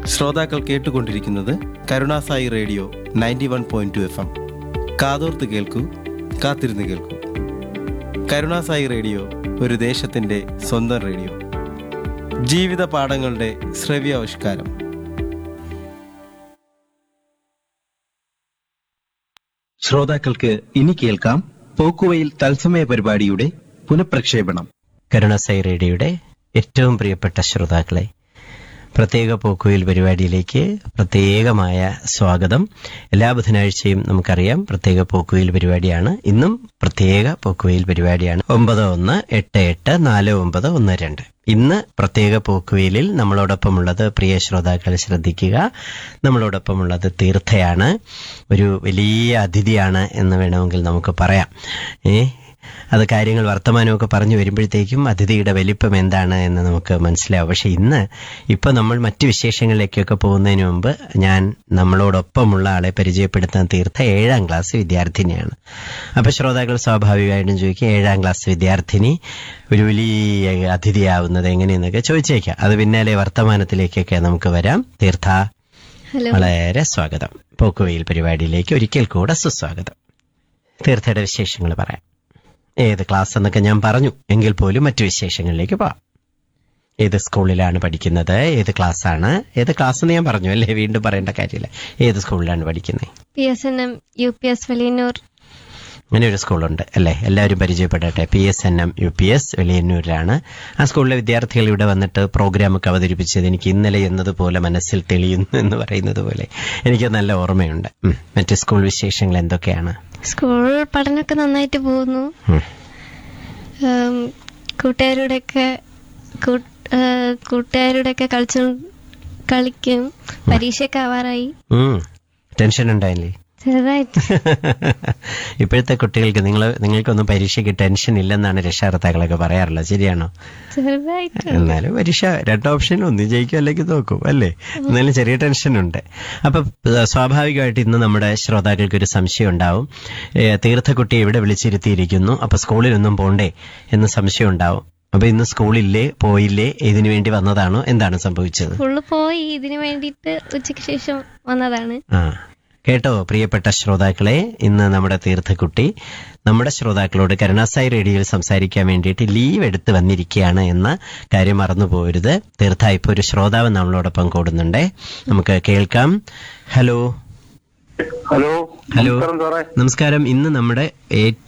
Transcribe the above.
ശ്രോതാക്കൾ കേട്ടുകൊണ്ടിരിക്കുന്നത് Karunasai radio ninety one point two F M കാതോർത്ത് കേൾക്കൂ കാത്തിരുന്ന് കേൾക്കൂ കരുണാസായി റേഡിയോ ഒരു ദേശത്തിൻ്റെ സ്വന്തം റേഡിയോ ജീവിത പാഠങ്ങളുടെ ശ്രവ്യാവിഷ്കാരം ശ്രോതാക്കൾക്ക് ഇനി കേൾക്കാം പോക്കുവയിൽ തത്സമയ പരിപാടിയുടെ പുനഃപ്രക്ഷേപണം കരുണസൈ റേഡിയോയുടെ ഏറ്റവും പ്രിയപ്പെട്ട ശ്രോതാക്കളെ പ്രത്യേക പോക്കുയിൽ പരിപാടിയിലേക്ക് പ്രത്യേകമായ സ്വാഗതം എല്ലാ ബുധനാഴ്ചയും നമുക്കറിയാം പ്രത്യേക പോക്കുയിൽ പരിപാടിയാണ് ഇന്നും പ്രത്യേക പോക്കുവയിൽ പരിപാടിയാണ് ഒമ്പത് ഒന്ന് എട്ട് എട്ട് നാല് ഒമ്പത് ഒന്ന് രണ്ട് ഇന്ന് പ്രത്യേക പോക്കുവയിലിൽ നമ്മളോടൊപ്പമുള്ളത് പ്രിയ ശ്രോതാക്കൾ ശ്രദ്ധിക്കുക നമ്മളോടൊപ്പമുള്ളത് തീർത്ഥയാണ് ഒരു വലിയ അതിഥിയാണ് എന്ന് വേണമെങ്കിൽ നമുക്ക് പറയാം ഏ അത് കാര്യങ്ങൾ വർത്തമാനമൊക്കെ പറഞ്ഞു വരുമ്പോഴത്തേക്കും അതിഥിയുടെ വലിപ്പം എന്താണ് എന്ന് നമുക്ക് മനസ്സിലാവും പക്ഷെ ഇന്ന് ഇപ്പൊ നമ്മൾ മറ്റു വിശേഷങ്ങളിലേക്കൊക്കെ പോകുന്നതിന് മുമ്പ് ഞാൻ നമ്മളോടൊപ്പമുള്ള ആളെ പരിചയപ്പെടുത്താൻ തീർത്ത ഏഴാം ക്ലാസ് വിദ്യാർത്ഥിനിയാണ് അപ്പൊ ശ്രോതാക്കൾ സ്വാഭാവികമായിട്ടും ചോദിക്കും ഏഴാം ക്ലാസ് വിദ്യാർത്ഥിനി ഒരു വലിയ അതിഥിയാവുന്നത് എങ്ങനെയെന്നൊക്കെ ചോദിച്ചേക്കാം അത് പിന്നാലെ വർത്തമാനത്തിലേക്കൊക്കെ നമുക്ക് വരാം തീർത്ഥ ഹലോ വളരെ സ്വാഗതം പോക്കുവയിൽ പരിപാടിയിലേക്ക് ഒരിക്കൽ കൂടെ സുസ്വാഗതം തീർത്ഥയുടെ വിശേഷങ്ങൾ പറയാം ഏത് ക്ലാസ് എന്നൊക്കെ ഞാൻ പറഞ്ഞു എങ്കിൽ പോലും മറ്റു വിശേഷങ്ങളിലേക്ക് പോവാം ഏത് സ്കൂളിലാണ് പഠിക്കുന്നത് ഏത് ക്ലാസ് ആണ് ഏത് ക്ലാസ് എന്ന് ഞാൻ പറഞ്ഞു അല്ലേ വീണ്ടും പറയേണ്ട കാര്യമില്ല ഏത് സ്കൂളിലാണ് പഠിക്കുന്നത് P S N M U P S Veliyannoor അങ്ങനെ ഒരു സ്കൂളുണ്ട് അല്ലേ എല്ലാവരും പരിചയപ്പെടട്ടെ P S N M U P S വെളിയന്നൂരിലാണ് ആ സ്കൂളിലെ വിദ്യാർത്ഥികൾ ഇവിടെ വന്നിട്ട് പ്രോഗ്രാമൊക്കെ അവതരിപ്പിച്ചത് എനിക്ക് ഇന്നലെ എന്നതുപോലെ മനസ്സിൽ തെളിയുന്നു എന്ന് പറയുന്നത് പോലെ എനിക്ക് നല്ല ഓർമ്മയുണ്ട് ഉം. മറ്റ് സ്കൂൾ വിശേഷങ്ങൾ എന്തൊക്കെയാണ് സ്കൂൾ പഠനമൊക്കെ നന്നായിട്ട് പോകുന്നു ഉം. ഉം, കൂട്ടുകാരുടെയൊക്കെ കൂ- ആ, കൂട്ടുകാരുടെയൊക്കെ കളിച്ചു കളിക്കും പരീക്ഷയൊക്കെ ആവാറായി ഉം. ടെൻഷൻ ഉണ്ടായില്ലേ ചെറുതായിട്ട് ഇപ്പോഴത്തെ കുട്ടികൾക്ക് നിങ്ങൾ നിങ്ങൾക്കൊന്നും പരീക്ഷയ്ക്ക് ടെൻഷൻ ഇല്ലെന്നാണ് രക്ഷാകർത്താക്കളൊക്കെ പറയാറുള്ളത് ശരിയാണോ ചെറുതായിട്ട് എന്നാലും പരീക്ഷ രണ്ട് ഓപ്ഷൻ ഒന്ന് ജയിക്കും അല്ലെങ്കിൽ നോക്കും അല്ലേ എന്നാലും ചെറിയ ടെൻഷൻ ഉണ്ട് അപ്പൊ ഏഹ്, സ്വാഭാവികമായിട്ട് ഇന്ന് നമ്മുടെ ശ്രോതാക്കൾക്ക് ഒരു സംശയം ഉണ്ടാവും ഏഹ്, തീർത്ഥക്കുട്ടി എവിടെ വിളിച്ചിരുത്തിയിരിക്കുന്നു അപ്പൊ സ്കൂളിലൊന്നും പോണ്ടേ എന്ന് സംശയം ഉണ്ടാവും അപ്പൊ ഇന്ന് സ്കൂളില്ലേ പോയില്ലേ ഇതിനു വേണ്ടി വന്നതാണോ എന്താണ് സംഭവിച്ചത് ഫുള്ള് പോയി ഇതിനു വേണ്ടിയിട്ട് ഉച്ചയ്ക്ക് ശേഷം വന്നതാണ് ആ കേട്ടോ പ്രിയപ്പെട്ട ശ്രോതാക്കളെ ഇന്ന് നമ്മുടെ തീർത്ഥക്കുട്ടി നമ്മുടെ ശ്രോതാക്കളോട് കരുണാസായി റേഡിയോയിൽ സംസാരിക്കാൻ വേണ്ടിയിട്ട് ലീവ് എടുത്ത് വന്നിരിക്കുകയാണ് എന്ന കാര്യം മറന്നു പോകരുത് തീർത്ഥ ഇപ്പൊ ഒരു ശ്രോതാവ് നമ്മളോടൊപ്പം കൂടുന്നുണ്ടേ നമുക്ക് കേൾക്കാം ഹലോ ഹലോ ഹലോ നമസ്കാരം സാറേ നമസ്കാരം ഇന്ന് നമ്മുടെ